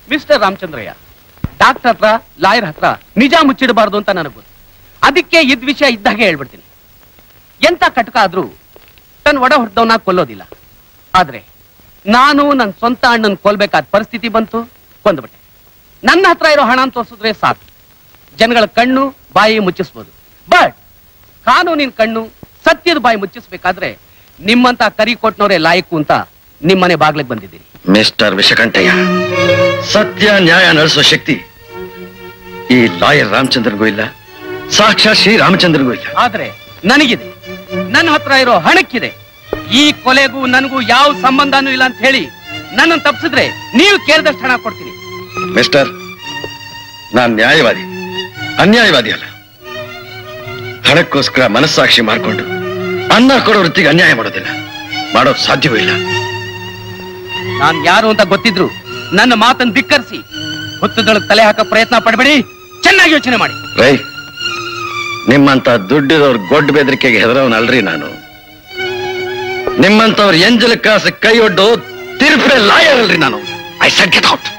Mister Ramachandraiah doctor ಹತ್ರ lawyer ಹತ್ರ ನಿಜ ಮುಚ್ಚಿಡಬಾರ್ದು ಅಂತ ನನಗೆ ಗೊತ್ತು ಅದಕ್ಕೆ ಇದ್ ವಿಷಯ ಇದ್ದಾಗೆ ಹೇಳ್ಬಿಡ್ತೀನಿ ಎಂತ ಕಟಕ ಆದ್ರೂ ತನ್ನ ಒಡ ಹೊಡೆದವನ್ನ ಕೊಲ್ಲೋದಿಲ್ಲ ಆದ್ರೆ ನಾನು ನನ್ನ ಸ್ವಂತ ಅಣ್ಣನ್ ಕೊಲ್ಬೇಕಾದ ಪರಿಸ್ಥಿತಿ ಬಂತು ಕೊಂದ್ಬಿಟ್ಟೆ ನನ್ನ ಹತ್ರ ಇರೋ ಹಣ ತೋರಿಸಿದ್ರೆ ಸಾಕು ಜನಗಳ ಕಣ್ಣು ಬಾಯಿ ಮುಚ್ಚಿಸ್ಬೋದು ಬಟ್ ಕಾನೂನಿನ ಕಣ್ಣು ಸತ್ಯದ ಬಾಯಿ ಮುಚ್ಚಿಸ್ಬೇಕಾದ್ರೆ ನಿಮ್ಮಂತ ಕರಿ ಕೊಟ್ನವರೇ ಲಾಯಕು ಅಂತ ನಿಮ್ಮನೆ ಬಾಗ್ಲಿಗೆ ಬಂದಿದ್ದೀನಿ ಮಿಸ್ಟರ್ ವಿಷಕಂಠಯ್ಯ ಸತ್ಯ ನ್ಯಾಯ ನಡೆಸುವ ಶಕ್ತಿ ಈ ಲಾಯರ್ ರಾಮಚಂದ್ರನಿಗೂ ಇಲ್ಲ ಸಾಕ್ಷಾತ್ ಶ್ರೀ ರಾಮಚಂದ್ರನಿಗೂ ಇಲ್ಲ ಆದ್ರೆ ನನಗಿದೆ ನನ್ನ ಹತ್ರ ಇರೋ ಹಣಕ್ಕಿದೆ ಈ ಕೊಲೆಗೂ ನನಗೂ ಯಾವ ಸಂಬಂಧನೂ ಇಲ್ಲ ಅಂತ ಹೇಳಿ ನನ್ನನ್ನು ತಪ್ಪಿಸಿದ್ರೆ ನೀವು ಕೇಳಿದಷ್ಟು ಹಣ ಕೊಡ್ತೀನಿ ಮಿಸ್ಟರ್ ನಾನ್ ನ್ಯಾಯವಾದಿ ಅನ್ಯಾಯವಾದಿ ಅಲ್ಲ ಹಣಕ್ಕೋಸ್ಕರ ಮನಸ್ಸಾಕ್ಷಿ ಮಾಡಿಕೊಂಡು ಅನ್ನ ಕೊಡೋ ವೃತ್ತಿಗೆ ಅನ್ಯಾಯ ಮಾಡೋದಿಲ್ಲ ಮಾಡೋಕ್ ಸಾಧ್ಯವೂ ಇಲ್ಲ ನಾನ್ ಯಾರು ಅಂತ ಗೊತ್ತಿದ್ರು ನನ್ನ ಮಾತನ್ನು ಧಿಕ್ಕರಿಸಿ ಹುತ್ತದೊಳಗೆ ತಲೆ ಹಾಕೋ ಪ್ರಯತ್ನ ಪಡಬೇಡಿ ಚೆನ್ನಾಗಿ ಯೋಚನೆ ಮಾಡಿ ರೈ ನಿಮ್ಮಂತ ದುಡ್ಡಿದವ್ರ ಗೊಡ್ಡ ಬೆದರಿಕೆಗೆ ಹೆದರವನಲ್ರಿ ನಾನು ನಿಮ್ಮಂತವ್ರ ಎಂಜಲ ಕಾಸು ಕೈ ಒಡ್ಡು ತಿರುಪಡೆ ಲಾಯರ್ ಅಲ್ರಿ ನಾನು ಐ ಸೆಟ್ ಗೆಟ್ ಔಟ್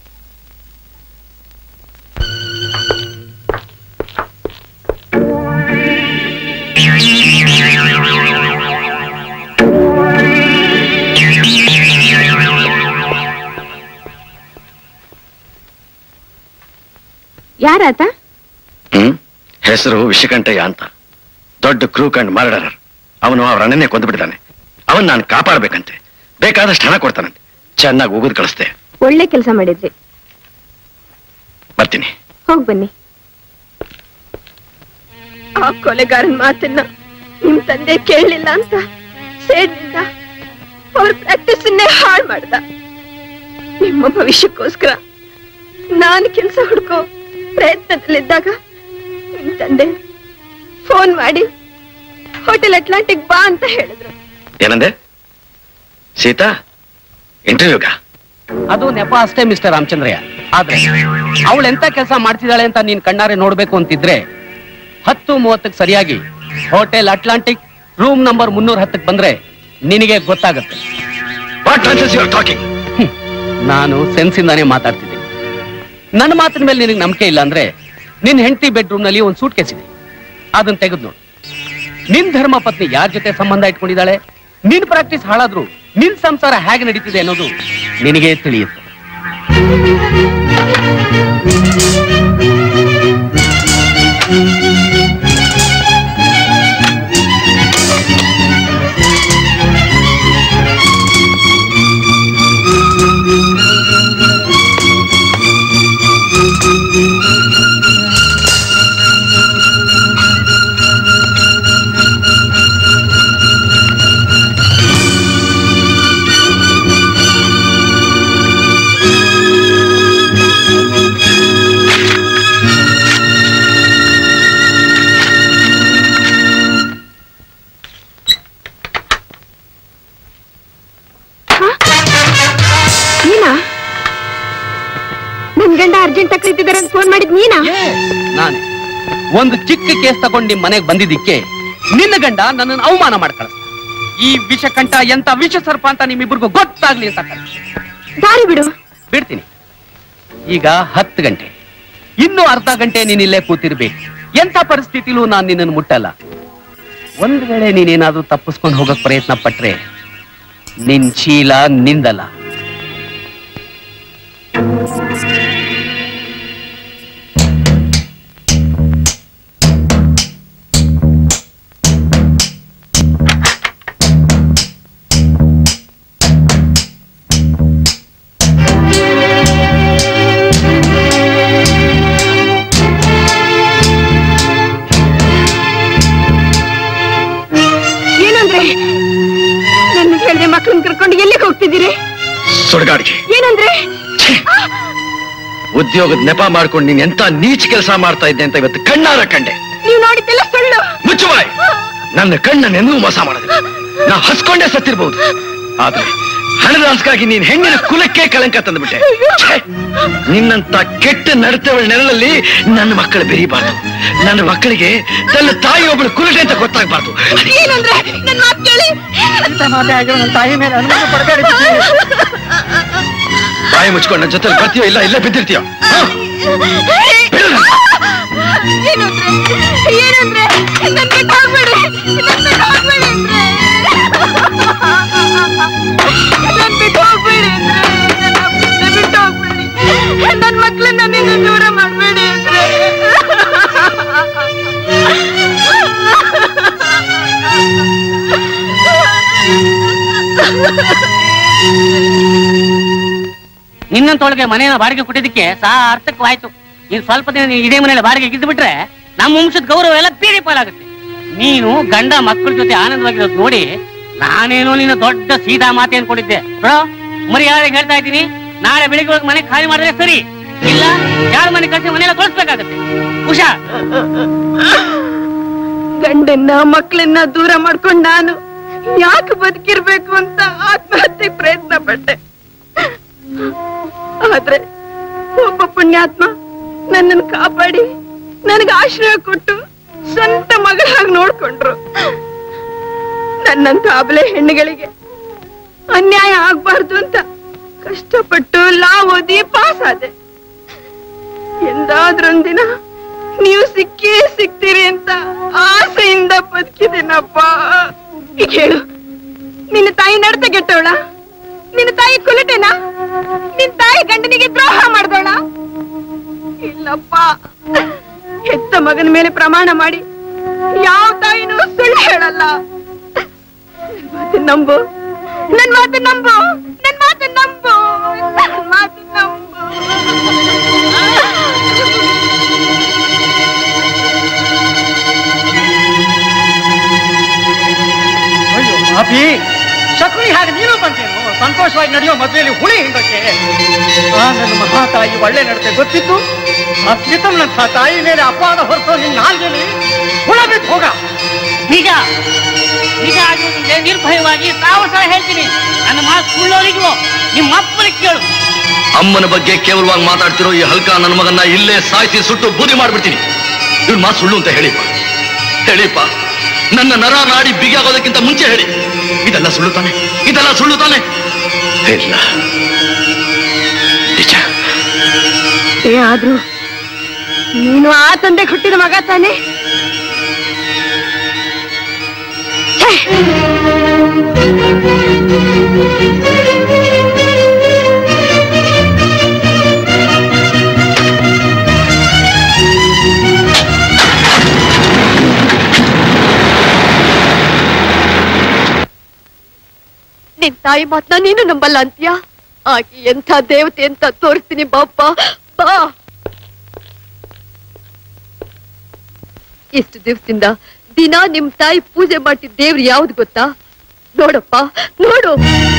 ಯಾರಾತ ಹ್ಮ್ ಹೆಸರು ವಿಷಕಂಠಯ್ಯ ಅಂತ ದೊಡ್ಡ ಕ್ರೂ ಕಂಡ್ ಮರ್ಡರರ್ ಅವನು ಅವ್ರ ಅಣ್ಣನೇ ಕೊಂದ್ಬಿಟ್ಟಿದ್ದಾನೆ ಅವನ್ ನಾನು ಕಾಪಾಡ್ಬೇಕಂತೆ ಬೇಕಾದಷ್ಟು ಹಣ ಕೊಡ್ತಾನಂತೆ ಚೆನ್ನಾಗಿ ಉಗಿದ್ ಕಳಿಸ್ದೆ ಒಳ್ಳೆ ಕೆಲಸ ಮಾಡಿದ್ರಿ ಬರ್ತೀನಿ ಹೋಗ್ ಬನ್ನಿ ಆ ಕೊಲೆಗಾರನ್ ಮಾತನ್ನ ನಿಮ್ ತಂದೆ ಕೇಳಲಿಲ್ಲ ಅಂತ ಸೇಡ್ನಿಂದ ಅವ್ರ ಪ್ರಾಕ್ಟೀಸನ್ನೇ ಹಾಳು ಮಾಡ್ದ ನಿಮ್ಮ ಭವಿಷ್ಯಕ್ಕೋಸ್ಕರ ನಾನು ಕೆಲಸ ಹುಡ್ಕೋ ಪ್ರಯತ್ನದಲ್ಲಿದ್ದಾಗ ನಿಮ್ ತಂದೆ ಫೋನ್ ಮಾಡಿ ಹೋಟೆಲ್ ಅಟ್ಲಾಂಟಿಕ್ ಬಾ ಅಂತ ಹೇಳಿದ್ರು ಏನಂದೆ ಸೀತಾ ಇಂಟರ್ವ್ಯೂಗ ಅದು ನೆಪ ಅಷ್ಟೇ ಮಿಸ್ಟರ್ ರಾಮಚಂದ್ರಯ್ಯ ಆದ್ರೆ ಅವಳು ಎಂತ ಕೆಲಸ ಮಾಡ್ತಿದ್ದಾಳೆ ಅಂತ ನೀನ್ ಕಣ್ಣಾರೆ ನೋಡ್ಬೇಕು ಅಂತಿದ್ರೆ ಹತ್ತು ಮೂವತ್ತಕ್ಕೆ ಸರಿಯಾಗಿ ಹೋಟೆಲ್ ಅಟ್ಲಾಂಟಿಕ್ ರೂಮ್ ನಂಬರ್ ಮುನ್ನೂರ ಹತ್ತಕ್ಕೆ ಬಂದ್ರೆ ನಿನಗೆ ಗೊತ್ತಾಗುತ್ತೆ what nonsense you are talking hmm. ನಾನು ಸೆನ್ಸಿಂದಾನೇ ಮಾತಾಡ್ತಿದ್ದೆ ನನ್ನ ಮಾತಿನ ಮೇಲೆ ನಿನಗೆ ನಂಬಿಕೆ ಇಲ್ಲ ಅಂದ್ರೆ ನಿನ್ ಹೆಂಡತಿ ಬೆಡ್ರೂಮ್ ನಲ್ಲಿ ಒಂದು ಸೂಟ್ ಕೇಸ್ ಇದೆ ಅದನ್ನ ತೆಗೆದು ನೋಡು ನಿನ್ ಧರ್ಮ ಪತ್ನಿ ಯಾರ ಜೊತೆ ಸಂಬಂಧ ಇಟ್ಕೊಂಡಿದ್ದಾಳೆ ನಿನ್ ಪ್ರಾಕ್ಟೀಸ್ ಹಾಳಾದ್ರು ನಿನ್ ಸಂಸಾರ ಹೇಗೆ ನಡೀತಿದೆ ಅನ್ನೋದು ನಿನಗೆ ತಿಳಿಯುತ್ತೆ ನೀನಾ ನನ್ ಗಂಡ ಅರ್ಜೆಂಟ್ ಕರೀತಿದ್ದಾರೆ ಅಂತ ಫೋನ್ ಮಾಡಿದ್ ನೀನಾ ನಾನೇ ಒಂದು ಚಿಕ್ಕ ಕೇಸ್ ತಗೊಂಡು ನಿಮ್ ಮನೆಗೆ ಬಂದಿದ್ದಕ್ಕೆ ನಿನ್ನ ಗಂಡ ನನ್ನನ್ನು ಅವಮಾನ ಮಾಡಿ ಕಳಿಸ್ದ ಈ ವಿಷಕಂಠ ಎಂತ ವಿಷ ಸರ್ಪ ಅಂತ ನಿಮ್ಮಿಬ್ರಿಗೂ ಗೊತ್ತಾಗ್ಲಿ ಅಂತ ಕಳ್ಸ್ದ. ದಾರಿ ಬಿಡು ಬಿಡ್ತೀನಿ ಈಗ ಹತ್ತು ಗಂಟೆ ಇನ್ನು ಅರ್ಧ ಗಂಟೆ ನೀನ್ ಇಲ್ಲೇ ಕೂತಿರ್ಬೇಕು ಎಂತ ಪರಿಸ್ಥಿತಿಲೂ ನಾನು ನಿನ್ನನ್ನು ಮುಟ್ಟಲ್ಲ ಒಂದ್ ವೇಳೆ ನೀನೇನಾದ್ರೂ ತಪ್ಪಿಸ್ಕೊಂಡು ಹೋಗಕ್ ಪ್ರಯತ್ನ ಪಟ್ರೆ ನಿನ್ ಚೀಲ ನಿಂದಲ್ಲ ಏನಂದ್ರೆ ನನ್ನ ಹೇಳಿದೆ ಮಕ್ಕಳನ್ನ ಕರ್ಕೊಂಡು ಎಲ್ಲಿಗೆ ಹೋಗ್ತಿದ್ದೀರಿ ಸುಡ್ಗಾಡಿಗೆ ಏನಂದ್ರೆ ಉದ್ಯೋಗದ ನೆಪ ಮಾಡ್ಕೊಂಡು ನೀನ್ ಎಂತ ನೀಚ ಕೆಲಸ ಮಾಡ್ತಾ ಇದ್ದೆ ಅಂತ ಇವತ್ತು ಕಣ್ಣಾರ ಕಂಡೆ ನೀವು ನೋಡಿದ್ದೆಲ್ಲ ಸುಳ್ಳು ಮುಚ್ಚುವಾಯ್ ನನ್ನ ಕಣ್ಣನ್ನು ಎಂದೂ ಮೋಸ ಮಾಡೋದಿಲ್ಲ ನಾ ಹಸ್ಕೊಂಡೇ ಸತ್ತಿರ್ಬಹುದು ಆದ್ರೆ ಹಣದ ಆಸೆಗಾಗಿ ನೀನ್ ಹೆಣ್ಣಿನ ಕುಲಕ್ಕೆ ಕಳಂಕ ತಂದ್ಬಿಟ್ಟೆ ಛೇ! ನಿನ್ನಂತ ಕೆಟ್ಟ ನಡತೆವಳ ನೆರಳಲ್ಲಿ ನನ್ನ ಮಕ್ಕಳು ಬೆರೀಬಾರ್ದು ನನ್ನ ಮಕ್ಕಳಿಗೆ ತನ್ನ ತಾಯಿ ಒಬ್ಬಳು ಕುಲಟೆ ಅಂತ ಗೊತ್ತಾಗ್ಬಾರ್ದು ಏನಂದ್ರೆ ನನ್ನ ಮಾತು ಕೇಳಿ ತಾಯಿ ಮೇಲೆ ಅನುಮಾನ ಪಡಬೇಡಿ ಬಾಯಿ ಮುಚ್ಕೊಂಡು ನನ್ನ ಜೊತೆ ಬರ್ತೀಯೋ ಇಲ್ಲ ಇಲ್ಲೇ ಬಿದ್ದಿರ್ತೀಯೋ ಹ? ಬಿಡು ನನ್ನ. ಏನಂದ್ರೆ ಏನಂದ್ರೆ ನನ್ ಬಿಟ್ಟು ಹೋಗ್ಬೇಡಿ ನನ್ ಬಿಟ್ಟು ಹೋಗ್ಬೇಡಿ ಅಂದ್ರೆ ನನ್ ಬಿಟ್ಟು ಹೋಗ್ಬೇಡಿ ಅಂದ್ರೆ ನನ್ ಬಿಟ್ಟು ಹೋಗ್ಬೇಡಿ ನನ್ ಮಕ್ಳನ್ನ ನಿನ್ನ ದೂರ ಮಾಡ್ಬೇಡಿ ಅಂದ್ರೆ ನಿನ್ನಂತೊಳಗೆ ಮನೆಯ ಬಾಡಿಗೆ ಕೊಟ್ಟಿದ್ದಕ್ಕೆ ಸಾರ್ಥಕವಾಯ್ತು ಇನ್ ಸ್ವಲ್ಪ ದಿನ ನೀನು ಇದೇ ಮನೆಯಲ್ಲಿ ಬಾಡಿಗೆ ಗಿದ್ದು ಬಿಟ್ರೆ ನಮ್ಮ ವಂಶದ ಗೌರವ ಎಲ್ಲ ಬೀದಿ ಪಾಲಾಗುತ್ತೆ ನೀನು ಗಂಡ ಮಕ್ಕಳ ಜೊತೆ ಆನಂದವಾಗಿರೋದು ನೋಡಿ ನಾನೇನೋ ನಿನ್ನ ದೊಡ್ಡ ಸೀದಾ ಮಾತೆ ಅನ್ಕೊಂಡಿದ್ದೆ ಬ್ರೋ ಮರ್ಯಾದೆ ಹೇಳ್ತಾ ಇದ್ದೀನಿ ನಾಳೆ ಬೆಳಿಗ್ಗೆ ಒಳಗೆ ಮನೆ ಖಾಲಿ ಮಾಡಿದ್ರೆ ಸರಿ ಇಲ್ಲ ಯಾರ ಮನೆ ಕಳಿಸಿ ಮನೆಯಲ್ಲ ಕಳಿಸ್ಬೇಕಾಗತ್ತೆ ಹುಷಾರ್ ಗಂಡನ್ನ ಮಕ್ಕಳನ್ನ ದೂರ ಮಾಡ್ಕೊಂಡ್ ನಾನು ಯಾಕೆ ಬದುಕಿರ್ಬೇಕು ಅಂತ ಆತ್ಮಹತ್ಯೆ ಪ್ರಯತ್ನ ಪಟ್ಟೆ ಆದ್ರೆ ಒಬ್ಬ ಪುಣ್ಯಾತ್ಮ ನನ್ನನ್ನು ಕಾಪಾಡಿ ನನಗೆ ಆಶ್ರಯ ಕೊಟ್ಟು ಸ್ವಂತ ಮಗಳಾಗಿ ನೋಡ್ಕೊಂಡ್ರು ನನ್ನಂತ ಅಬಲೆ ಹೆಣ್ಣುಗಳಿಗೆ ಅನ್ಯಾಯ ಆಗ್ಬಾರ್ದು ಅಂತ ಕಷ್ಟಪಟ್ಟು ಲಾ ಓದಿ ಪಾಸ್ ಆದೆ ಎಂದಾದ್ರೊಂದಿನ ನೀವು ಸಿಕ್ಕೇ ಸಿಗ್ತೀರಿ ಅಂತ ಆಸೆಯಿಂದ ಬದುಕಿದ್ದೀನಪ್ಪ ಈಗ ಹೇಳು ನಿನ್ನ ತಾಯಿ ನಡತೆ ಗೆಟ್ಟವಳ ನಿನ್ನ ತಾಯಿ ಕುಲಟೆನಾ ನಿನ್ನ ತಾಯಿ ಗಂಡನಿಗೆ ದ್ರೋಹ ಮಾಡ್ದೋಳ ಇಲ್ಲಪ್ಪ ಹೆತ್ತ ಮಗನ ಮೇಲೆ ಪ್ರಮಾಣ ಮಾಡಿ ಯಾವ ತಾಯಿನೂ ಸುಳ್ಳು ಹೇಳಲ್ಲ ನನ್ ಮಾತನ್ನ ನಂಬು ನನ್ ಮಾತು ನಂಬು ನನ್ ಮಾತು ನಂಬು ನನ್ ಮಾತು ನಂಬು ಅಯ್ಯೋ ಪಾಪಿ ಶಕುನಿ ಹಾಗೆ ನೀನು ಬಂತೇನು ಸಂತೋಷವಾಗಿ ನಡೆಯೋ ಮದುವೆಯಲ್ಲಿ ಹುಳಿ ಹಿಂಡಕ್ಕೆ ಆ ನನ್ನ ಮಹಾತಾಯಿ ಒಳ್ಳೆ ನಡತೆ ಗೊತ್ತಿತ್ತು ಆ ಸ್ಮಿತಂನಂಥ ತಾಯಿ ಮೇಲೆ ಅಪವಾದ ಹೊರಸೋ ನಿನ್ನ ನಾಲ್ಗೆಲಿ ಹುಳ ಬಿದ್ದು ಹೋಗ ನಿಜ ನಿಜ ಆಗಿರೋದ್ರಿಂದ ನಿರ್ಭಯವಾಗಿ ಸಾವಿರ ಸಲ ಹೇಳ್ತೀನಿ ನನ್ನ ಮಾತು ಸುಳ್ಳೋರಿಗೂ ನಿಮ್ಮ ಅಪ್ಪನಿಗೆ ಕೇಳು ಅಮ್ಮನ ಬಗ್ಗೆ ಕೇವಲವಾಗಿ ಮಾತಾಡ್ತಿರೋ ಈ ಹಲ್ಕ ನನ್ನ ಮಗನ್ನ ಇಲ್ಲೇ ಸಾಯಿಸಿ ಸುಟ್ಟು ಬೂದಿ ಮಾಡ್ಬಿಡ್ತೀನಿ ಇವ್ನ ಮಾತು ಸುಳ್ಳು ಅಂತ ಹೇಳಿಪ್ಪ ಹೇಳಿಪ್ಪ ನನ್ನ ನರ ನಾಡಿ ಬಿಗಿಯಾಗೋದಕ್ಕಿಂತ ಮುಂಚೆ ಹೇಳಿ ಇದೆಲ್ಲ ಸುಳ್ಳು ತಾನೆ ಇದೆಲ್ಲ ಸುಳ್ಳು ತಾನೆ ಇಲ್ಲ ನಿಜ ಏ ಆದ್ರೂ ನೀನು ಆ ತಂದೆ ಹುಟ್ಟಿದ ಮಗ ತಾನೆ ಛೇ! ನಿನ್ ತಾಯಿ ಮಾತನ್ನ ನೀನು ನಂಬಲ್ಲ ಅಂತೀಯಾ ಆಕೆ ಎಂಥ ದೇವತೆ ಅಂತ ತೋರಿಸ್ತೀನಿ ಬಾಪ್ಪ ಬಾ ಇಷ್ಟು ದಿವಸದಿಂದ ದಿನ ನಿಮ್ ತಾಯಿ ಪೂಜೆ ಮಾಡ್ತಿದ್ದ ದೇವ್ರು ಯಾವ್ದು ಗೊತ್ತಾ ನೋಡಪ್ಪ ನೋಡು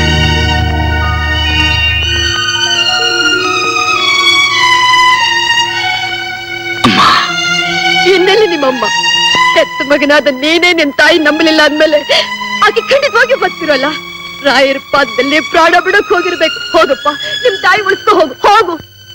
ಇನ್ನೆಲ್ಲಿ ನಿಮ್ಮಮ್ಮ ಹೆತ್ತ ಮಗನಾದ ನೀನೇ ನಿನ್ ತಾಯಿ ನಂಬಲಿಲ್ಲ ಅಂದ್ಮೇಲೆ ಆಕೆ ಖಂಡಿತವಾಗಿ ಬರ್ತಿರಲ್ಲ ರಾಯರ ಪಾದದಲ್ಲಿ ಪ್ರಾಣ ಬಿಡಕ್ ಹೋಗಿರ್ಬೇಕು ಹೋಗಪ್ಪ ನಿಮ್ ತಾಯಿ ಉಳಿಸ್ಕೊ ಹೋಗು ಹೋಗು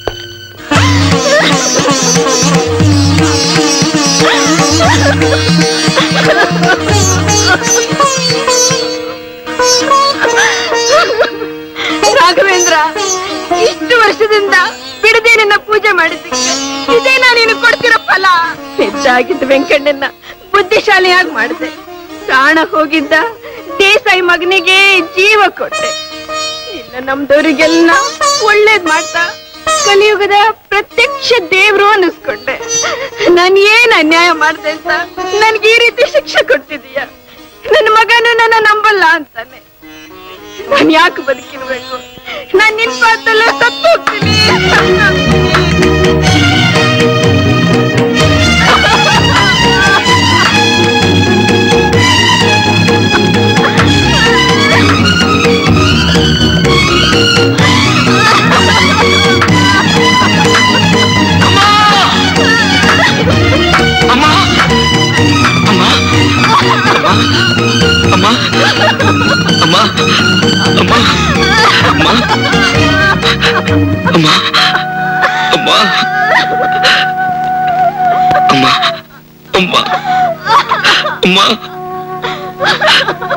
ರಾಘವೇಂದ್ರ ಇಷ್ಟು ವರ್ಷದಿಂದ ಬಿಡದೆ ನನ್ನ ಪೂಜೆ ಮಾಡಿದ್ದಕ್ಕೆ ಇದೇನಾ ನೀನು ಕೊಡ್ತಿರೋ ಫಲ ಹೆದ್ದಾಗಿದ್ದ ವೆಂಕಣ್ಣನ್ನ ಬುದ್ಧಿಶಾಲಿಯಾಗಿ ಮಾಡಿದೆ ಪ್ರಾಣ ಹೋಗಿದ್ದ ದೇಸಾಯಿ ಮಗನಿಗೆ ಜೀವ ಕೊಟ್ಟೆ ಇನ್ನ ನಮ್ದವ್ರಿಗೆಲ್ಲ ಒಳ್ಳೇದ್ ಮಾಡ್ತಾ ಕಲಿಯುಗದ ಪ್ರತ್ಯಕ್ಷ ದೇವ್ರು ಅನ್ನಿಸ್ಕೊಂಡೆ ನಾನ್ ಏನ್ ಅನ್ಯಾಯ ಮಾಡ್ದೆ ಅಂತ ನನ್ಗೆ ಈ ರೀತಿ ಶಿಕ್ಷೆ ಕೊಟ್ಟಿದೀಯ ನನ್ನ ಮಗನು ನನ್ನ ನಂಬಲ್ಲ ಅಂತಾನೆ ನಾನ್ ಯಾಕೆ ಬದುಕಿರ್ಬೇಕು ನಾನ್ ನಿನ್ ಪಾದಲ್ಲ ಸತ್ತು ಹೋಗ್ತೀನಿ ಸತ್ತು ಹೋಗ್ತೀನಿ. ಅಮ್ಮ ಅಮ್ಮ ಅಮ್ಮ ಅಮ್ಮ ಅಮ್ಮ ಅಮ್ಮ ಅಮ್ಮ ಅಮ್ಮ ಅಮ್ಮ ಅಮ್ಮ ಅಮ್ಮ ಅಮ್ಮ